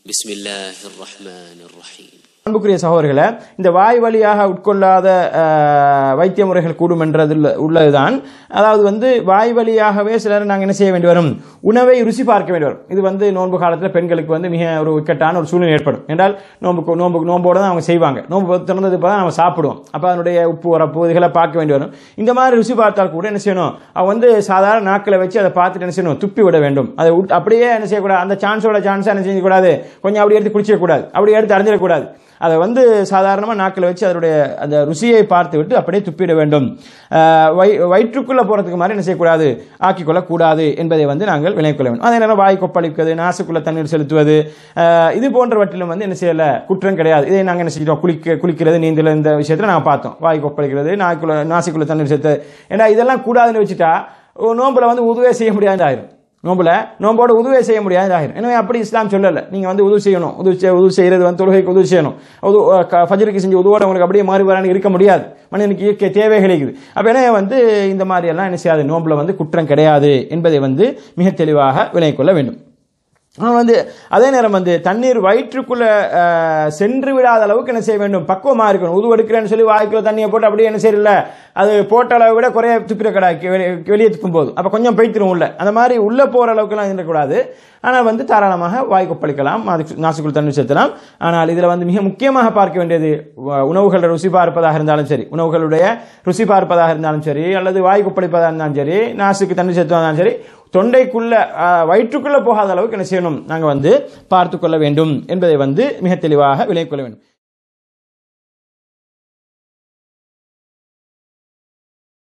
بسم الله الرحمن الرحيم அன்புக்குரிய சகோதரர்களை இந்த வாய் வழியாக உட்கொள்ளாத அஹ், வைத்திய முறைகள் கூடும் என்றதில் உள்ளதுதான் அதாவது வந்து வாய் வழியாகவே சிலர் நாங்கள் என்ன செய்ய வேண்டி வரும் உணவை ருசி பார்க்க வேண்டி வரும் இது வந்து நோன்பு காலத்தில் பெண்களுக்கு வந்து மிக ஒரு இக்கட்டான ஒரு சூழ்நிலை ஏற்படும் என்றால் நோன்பு நோன்பு நோம்போடு தான் அவங்க செய்வாங்க நோன்பு திறந்தது இப்போ தான் நம்ம சாப்பிடுவோம் அப்போ அதனுடைய உப்பு உரப்பு இதுகளை பார்க்க வேண்டி வரும் இந்த மாதிரி ருசி பார்த்தால் கூட என்ன செய்யணும் அவன் வந்து சாதாரண நாட்களை வச்சு அதை பார்த்துட்டு என்ன செய்யணும் துப்பி விட வேண்டும் அதை விட்டு- அப்படியே என்ன செய்யக்கூடாது அந்த சான்ஸோட சான்ஸாக என்ன செய்யக்கூடாது கொஞ்சம் அப்படி எடுத்து குடிச்சிடக்கூடாது அப்படி எடுத்து அறிஞ்சிடக்கூடாது அதை வந்து சாதாரணமாக நாக்கில் வச்சு அதனுடைய அந்த ருசியை பார்த்து விட்டு அப்படியே துப்பிட வேண்டும் அஹ் வயி வயிற்றுக்குள்ளே போகிறதுக்கு மாதிரி என்ன செய்யக்கூடாது ஆக்கிக்கொள்ளக்கூடாது என்பதை வந்து நாங்கள் விளங்கிக் கொள்ள வேண்டும் அதே நேரம் வாய் கொப்பளிப்பது நாசுக்குள்ள தண்ணீர் செலுத்துவது அஹ் இது போன்றவற்றிலும் வந்து என்ன செய்யல குற்றம் கிடையாது இதை நாங்கள் என்ன செய்கிறோம் குளிக்க குளிக்கிறது நீந்தல் இந்த விஷயத்தில் நாங்கள் பார்த்தோம் வாய் கொப்பளிக்கிறது நாய்க்குள்ள நாசிக்குள்ள தண்ணீர் செலுத்து ஏன்னா இதெல்லாம் கூடாதுன்னு வச்சுட்டா ஓ, நோன்புல வந்து உதவே செய்ய முடியாது ஆயிரும் நோம்புல நோம்போட உதவி செய்ய முடியாது ஆகிரும் எனவே அப்படி இஸ்லாம் சொல்லல நீங்க வந்து உதவி செய்யணும் உதவி செய் உதவி செய்யறது வந்து தொழுகைக்கு உதவி செய்யணும் உது க- ஃபஜ்ருக்கு செஞ்சு உதவோட உங்களுக்கு அப்படியே மாறி வரான்னு இருக்க முடியாது மனிதனுக்கு இயற்கை தேவைகள் இருக்குது அப்ப எனவே வந்து இந்த மாதிரி எல்லாம் என்ன செய்யாது நோம்புல வந்து குற்றம் கிடையாது என்பதை வந்து மிக தெளிவாக விளங்கிக் கொள்ள வேண்டும் ஆனால் வந்து அதே நேரம் வந்து தண்ணீர் வயிற்றுக்குள்ள அஹ், சென்று விடாத அளவுக்கு என்ன செய்ய வேண்டும் பக்குவமா இருக்கணும் உது எடுக்கிறேன்னு சொல்லி வாய்க்குள்ள தண்ணியை போட்டு அப்படியே என்ன செய்யல அது போட்ட அளவை விட குறைய துப்பிட கடாக்கி வெளியே துப்பும் போது அப்ப கொஞ்சம் பைத்திரும் உள்ள அந்த மாதிரி உள்ள போற அளவுக்குலாம் இருக்கக்கூடாது ஆனால் வந்து தாராளமாக வாய் கொப்பளிக்கலாம் அதுக்கு நாசுக்குள் தண்ணீர் செலுத்தலாம் ஆனால் இதில் வந்து மிக முக்கியமாக பார்க்க வேண்டியது வ- உணவுகளை ருசி பார்ப்பதாக இருந்தாலும் சரி உணவுகளுடைய ருசி பார்ப்பதாக இருந்தாலும் சரி அல்லது வாய் கொப்பளிப்பதாக இருந்தாலும் சரி நாசுக்கு தண்ணீர் செலுத்துவதாக இருந்தாலும் சரி தொண்டைக்குள்ள அஹ், வயிற்றுக்குள்ள போகாத அளவுக்கு என்ன செய்யணும் நாங்கள் வந்து பார்த்து கொள்ள வேண்டும் என்பதை வந்து மிக தெளிவாக விளங்கிக் கொள்ள வேண்டும்